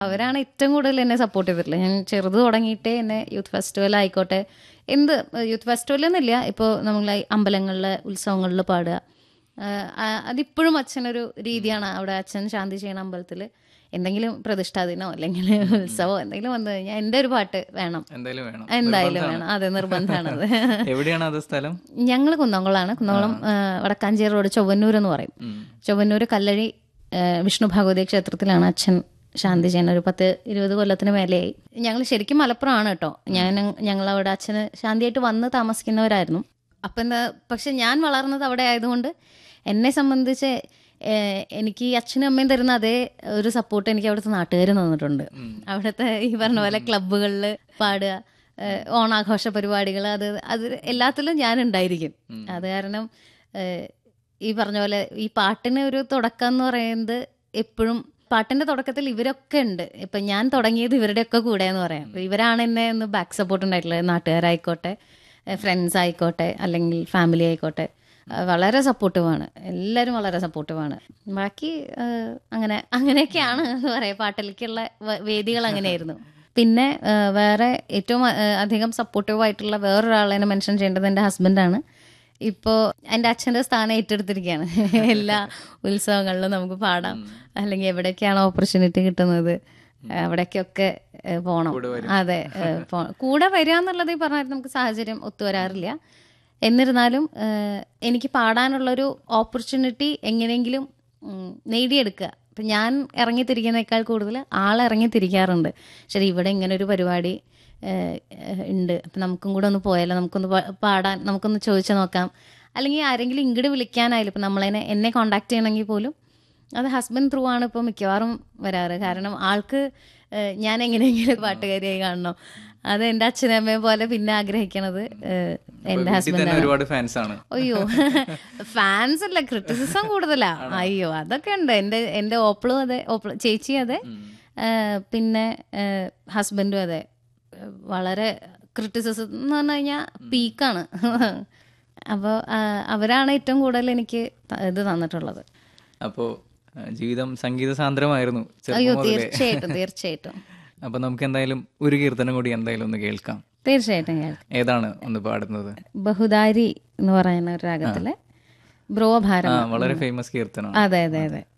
അവരാണ് ഏറ്റവും കൂടുതൽ എന്നെ സപ്പോർട്ട് ചെയ്തിട്ടുള്ളത് ഞാൻ ചെറുത് തുടങ്ങിയിട്ടേ എന്നെ യൂത്ത് ഫെസ്റ്റിവൽ ആയിക്കോട്ടെ എന്ത് യൂത്ത് ഫെസ്റ്റിവൽ എന്നില്ല ഇപ്പോൾ നമ്മൾ അമ്പലങ്ങളിലെ ഉത്സവങ്ങളിൽ പാടുക ആഹ് ആ- അതിപ്പോഴും അച്ഛനൊരു രീതിയാണ് അവിടെ അച്ഛൻ ശാന്തി ചെയ്യണ അമ്പലത്തിൽ എന്തെങ്കിലും പ്രതിഷ്ഠാദിനോ അല്ലെങ്കിൽ ഉത്സവമോ എന്തെങ്കിലും വന്നു കഴിഞ്ഞാൽ എൻ്റെ ഒരു പാട്ട് വേണം എന്തായാലും വേണം എന്തായാലും വേണം അതെ നിർബന്ധമാണത് എവിടെയാണ് അത് സ്ഥലം ഞങ്ങൾ കുന്നംകുളമാണ് കുന്നംകുളം ആ, വടക്കാഞ്ചേരി റോഡ് ചൊവ്വന്നൂർ എന്ന് പറയും ചൊവ്വന്നൂർ കല്ലഴി ആ, വിഷ്ണു ഭഗവതി ക്ഷേത്രത്തിലാണ് അച്ഛൻ ശാന്തി ചെയ്യുന്നത് ഒരു പത്ത് ഇരുപത് കൊല്ലത്തിന് മേലെയായി ഞങ്ങൾ ശരിക്കും മലപ്പുറമാണ് കേട്ടോ ഞാൻ ഞങ്ങൾ അവിടെ അച്ഛന് ശാന്തിയായിട്ട് വന്ന് താമസിക്കുന്നവരായിരുന്നു അപ്പം എന്താ പക്ഷെ ഞാൻ വളർന്നത് അവിടെ ആയതുകൊണ്ട് എന്നെ സംബന്ധിച്ച് ഏഹ്, എനിക്ക് ഈ അച്ഛനും അമ്മയും തരുന്ന അതേ ഒരു സപ്പോർട്ട് എനിക്ക് അവിടുത്തെ നാട്ടുകാർ തന്നിട്ടുണ്ട് അവിടുത്തെ ഈ പറഞ്ഞ പോലെ ക്ലബ്ബുകളിൽ പാടുക ഏഹ്, ഓണാഘോഷ പരിപാടികൾ അത് അത് എല്ലാത്തിലും ഞാൻ ഉണ്ടായിരിക്കും അത് കാരണം ഏഹ്, ഈ പറഞ്ഞ പോലെ ഈ പാട്ടിന് ഒരു തുടക്കം എന്ന് പറയുന്നത് എപ്പോഴും പാട്ടിന്റെ തുടക്കത്തിൽ ഇവരൊക്കെ ഉണ്ട് ഇപ്പൊ ഞാൻ തുടങ്ങിയത് ഇവരുടെയൊക്കെ കൂടെ എന്ന് പറയാം അപ്പൊ ഇവരാണ് എന്നെ ഒന്ന് ബാക്ക് സപ്പോർട്ട് ഉണ്ടായിട്ടുള്ളത് നാട്ടുകാരായിക്കോട്ടെ ഫ്രണ്ട്സ് ആയിക്കോട്ടെ അല്ലെങ്കിൽ ഫാമിലി ആയിക്കോട്ടെ ആ, വളരെ സപ്പോർട്ടീവാണ് എല്ലാവരും വളരെ സപ്പോർട്ടീവാണ് ബാക്കി ആ, അങ്ങനെ അങ്ങനെയൊക്കെയാണ് എന്ന് പറയാം പാട്ടിലേക്കുള്ള വ- വേദികൾ അങ്ങനെയായിരുന്നു പിന്നെ ആ, വേറെ ഏറ്റവും ആ, അധികം സപ്പോർട്ടീവ് ആയിട്ടുള്ള വേറൊരാളെ മെൻഷൻ ചെയ്യേണ്ടത് എൻ്റെ ഹസ്ബൻഡാണ് ഇപ്പോൾ എൻ്റെ അച്ഛൻ്റെ സ്ഥാനം ഏറ്റെടുത്തിരിക്കുകയാണ് എല്ലാ ഉത്സവങ്ങളിലും നമുക്ക് പാടാം അല്ലെങ്കിൽ എവിടെയൊക്കെയാണ് ഓപ്പർച്യൂണിറ്റി കിട്ടുന്നത് അവിടേക്കൊക്കെ ഏ, പോണം അതെ ഏ, പോ- കൂടെ വരിക എന്നുള്ളത് ഈ പറഞ്ഞാൽ നമുക്ക് സാഹചര്യം ഒത്തുവരാറില്ല എന്നിരുന്നാലും ഏ, എനിക്ക് പാടാനുള്ളൊരു ഓപ്പർച്യൂണിറ്റി എങ്ങനെയെങ്കിലും ഉം, നേടിയെടുക്കുക ഇപ്പം ഞാൻ ഇറങ്ങിത്തിരിക്കുന്നേക്കാൾ കൂടുതൽ ആൾ ഇറങ്ങിത്തിരിക്കാറുണ്ട് ശരി ഇവിടെ ഇങ്ങനെ ഒരു പരിപാടി ഏഹ്, ഏഹ്, ഉണ്ട് അപ്പം നമുക്കും കൂടെ ഒന്ന് പോയാലോ നമുക്കൊന്ന് പാ- പാടാൻ നമുക്കൊന്ന് ചോദിച്ചു നോക്കാം അല്ലെങ്കിൽ ആരെങ്കിലും ഇങ്ങോട്ട് വിളിക്കാനായാലും ഇപ്പം നമ്മളതിനെ എന്നെ കോണ്ടാക്ട് ചെയ്യണമെങ്കിൽ പോലും അത് ഹസ്ബൻഡ് ത്രൂ ആണ് ഇപ്പോൾ മിക്കവാറും വരാറ് കാരണം ആൾക്ക് ഏഹ്, ഞാൻ എങ്ങനെയെങ്കിലും പാട്ടുകാരിയായി കാണണം അത് എൻ്റെ അച്ഛനും അമ്മയും പോലെ പിന്നെ ആഗ്രഹിക്കണത് ഏഹ്, എൻ്റെ വീട്ടിൽ ഹസ്ബൻഡ് തന്നെ ഒരുപാട് ഫാൻസ് ആണ് അയ്യോ ഫാൻസ് അല്ല ക്രിറ്റിസിസം കൂടുതലാ അയ്യോ അതൊക്കെ ഉണ്ട് എൻ്റെ എൻ്റെ ഓപ്പിളും അതെ ഓപ്പിള് ചേച്ചി അതെ ഏഹ് പിന്നെ ഹസ്ബൻഡും അതെ ഏഹ് വളരെ ക്രിറ്റിസിസം എന്ന് പറഞ്ഞു കഴിഞ്ഞാൽ പീക്കാണ് അപ്പോൾ അവരാണ് ഏറ്റവും കൂടുതൽ എനിക്ക് ത- ഇത് തന്നിട്ടുള്ളത് അപ്പോ ആ, ജീവിതം സംഗീത സാന്ദ്രമായിരുന്നു ചെറുപ്പം അയ്യോ മുതലേ. തീർച്ചയായിട്ടും തീർച്ചയായിട്ടും അപ്പൊ നമുക്ക് എന്തായാലും ഒരു കീർത്തനം കൂടി എന്തായാലും ഒന്ന് കേൾക്കാം തീർച്ചയായിട്ടും കേൾക്കാം ഏതാണ് ഒന്ന് പാടുന്നത് ബഹുദാരി എന്ന് പറയുന്ന ഒരു രാഗത്തിലെ ആ ബ്രോഭാരം വളരെ ഫേമസ് കീർത്തനം അതെ അതെ അതെ